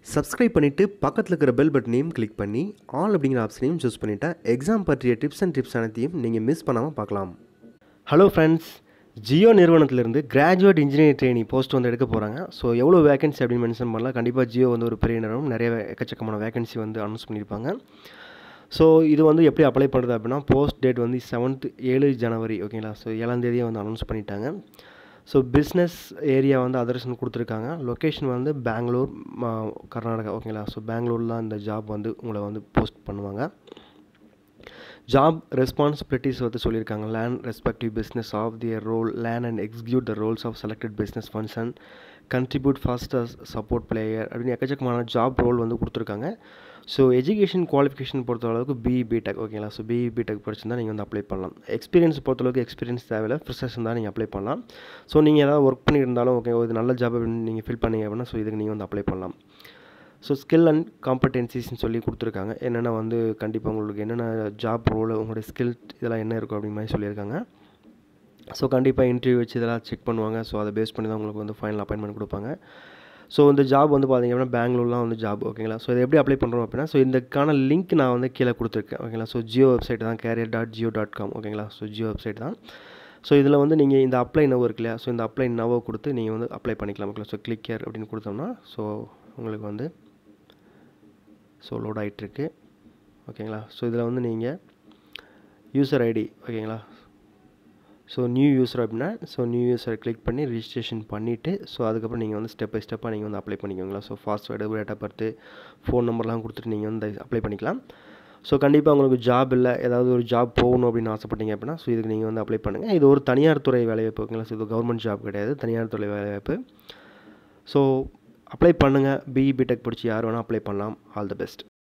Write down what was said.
subscribe பண்ணிவிட்டு பக்கத்தில் இருக்கிற பெல் பட்டனையும் கிளிக் பண்ணி ஆல் அப்படிங்கிற ஆப்ஷனையும் சூஸ் பண்ணிட்டா எக்ஸாம் பற்றிய டிப்ஸ் அண்ட் டிப்ஸ் அனைத்தையும் நீங்கள் மிஸ் பண்ணாமல் பார்க்கலாம் ஹலோ ஃப்ரெண்ட்ஸ் ஜியோ நிறுவனத்திலிருந்து கிராஜுவேட் இன்ஜினியரிங் ட்ரெயினி போஸ்ட் வந்து எடுக்க போகிறாங்க ஸோ எவ்வளோ வேகன்சி அப்படின்னு மென்ஷன் பண்ணலாம் கண்டிப்பாக ஜியோ வந்து ஒரு பெரிய நிறுவனம் நிறைய வே- எக்கச்சக்கமான வேகன்சி வந்து அனௌன்ஸ் பண்ணியிருப்பாங்க ஸோ இது வந்து எப்படி அப்ளை பண்ணுறது அப்படின்னா போஸ்ட் டேட் வந்து செவன்த் ஏழு ஜனவரி ஓகேங்களா ஸோ ஏழாம் தேதியே வந்து அனௌன்ஸ் பண்ணிட்டாங்க ஸோ பிஸ்னஸ் ஏரியா வந்து அதர்ஷன் கொடுத்துருக்காங்க லொக்கேஷன் வந்து பெங்களூர் ம- கர்நாடகா ஓகேங்களா ஸோ பெங்களூரில் தான் இந்த ஜாப் வந்து உங்களை வந்து போஸ்ட் பண்ணுவாங்க ஜாப் ரெஸ்பான்சிபிலிட்டிஸ் வந்து சொல்லியிருக்காங்க learn respective business of their role learn and execute the roles of selected business function contribute fast support player அப்படின்னு எக்கச்சக்கமான ஜாப் ரோல் வந்து கொடுத்துருக்காங்க ஸோ எஜுகேஷன் குவாலிஃபிகேஷன் பொறுத்த அளவுக்கு பிஇ பிடெக் ஓகேங்களா ஸோ பிஇ பிடெக் படிச்சிருந்தா நீங்கள் வந்து அப்ளை பண்ணலாம் எக்ஸ்பீரியன்ஸ் பொறுத்தளவுக்கு எக்ஸ்பீரியன்ஸ் தேவையில்ல ஃப்ரெஷர்ஸ் தான் நீங்கள் அப்ளை பண்ணலாம் ஸோ நீங்கள் ஏதாவது ஒர்க் பண்ணியிருந்தாலும் ஓகே இது நல்ல ஜாப் அப்படின்னு நீங்கள் ஃபில் பண்ணீங்க அப்படின்னா ஸோ இதுக்கு நீங்கள் வந்து அப்ளை பண்ணலாம் ஸோ ஸ்கில் அண்ட் காம்படென்சிஸ்னு சொல்லி கொடுத்துருக்காங்க என்னென்ன வந்து கண்டிப்பாக உங்களுக்கு என்னென்ன ஜாப் ரோல் உங்களுடைய ஸ்கில் இதெல்லாம் என்ன இருக்கும் அப்படிங்கிற மாதிரி சொல்லியிருக்காங்க ஸோ கண்டிப்பாக இன்டர்வியூ வச்சு இதெல்லாம் செக் பண்ணுவாங்க ஸோ அதை பேஸ் பண்ணி தான் உங்களுக்கு வந்து ஃபைனல் அப்பாயின்மெண்ட் கொடுப்பாங்க ஸோ இந்த ஜாப் வந்து பார்த்தீங்க அப்படின்னா பெங்களூர்லாம் வந்து ஜாப் ஓகேங்களா ஸோ இதை எப்படி அப்ளை பண்ணுறோம் அப்படின்னா ஸோ இதுக்கான லிங்க் நான் வந்து கீழே கொடுத்துருக்கேன் ஓகேங்களா ஸோ ஜியோ வெப்சைட் தான் career dot Jio dot com ஓகேங்களா ஸோ ஜியோ வெப்சைட் தான் ஸோ இதில் வந்து நீங்கள் இந்த அப்ளை நவோ இருக்கு இல்லையா ஸோ இந்த அப்ளை நவோ கொடுத்து நீங்கள் வந்து அப்ளை பண்ணிக்கலாம் ஓகேங்களா ஸோ கிளிக் கேர் அப்படின்னு கொடுத்தோம்னா ஸோ உங்களுக்கு வந்து ஸோ லோட் ஆகிட்டுருக்கு ஓகேங்களா ஸோ இதில் வந்து நீங்கள் யூசர் ஐடி ஓகேங்களா ஸோ நியூ யூசர் அப்படின்னா ஸோ நியூ யூசர் கிளிக் பண்ணி ரிஜிஸ்ட்ரேஷன் பண்ணிவிட்டு ஸோ அதுக்கப்புறம் நீங்கள் வந்து ஸ்டெப் பை ஸ்டெப்பாக நீங்கள் வந்து அப்ளை பண்ணிக்கோங்களா so password date of birth phone நம்பர்லாம் கொடுத்துட்டு நீங்கள் வந்து அப்ளை பண்ணிக்கலாம் ஸோ கண்டிப்பாக உங்களுக்கு ஜாப் இல்லை ஏதாவது ஒரு ஜாப் போகணும் அப்படின்னு ஆசைப்பட்டீங்க அப்படின்னா ஸோ இதுக்கு நீங்கள் வந்து அப்ளை பண்ணுங்கள் இது ஒரு தனியார் துறை வேலைவாய்ப்பு ஓகேங்களா ஸோ இது கவர்மெண்ட் ஜாப் கிடையாது தனியார் துறை வேலைவாய்ப்பு ஸோ அப்ளை பண்ணுங்கள் பிஇ பிடெக் படித்து யார் வேணால் அப்ளை பண்ணலாம் ஆல் தி பெஸ்ட்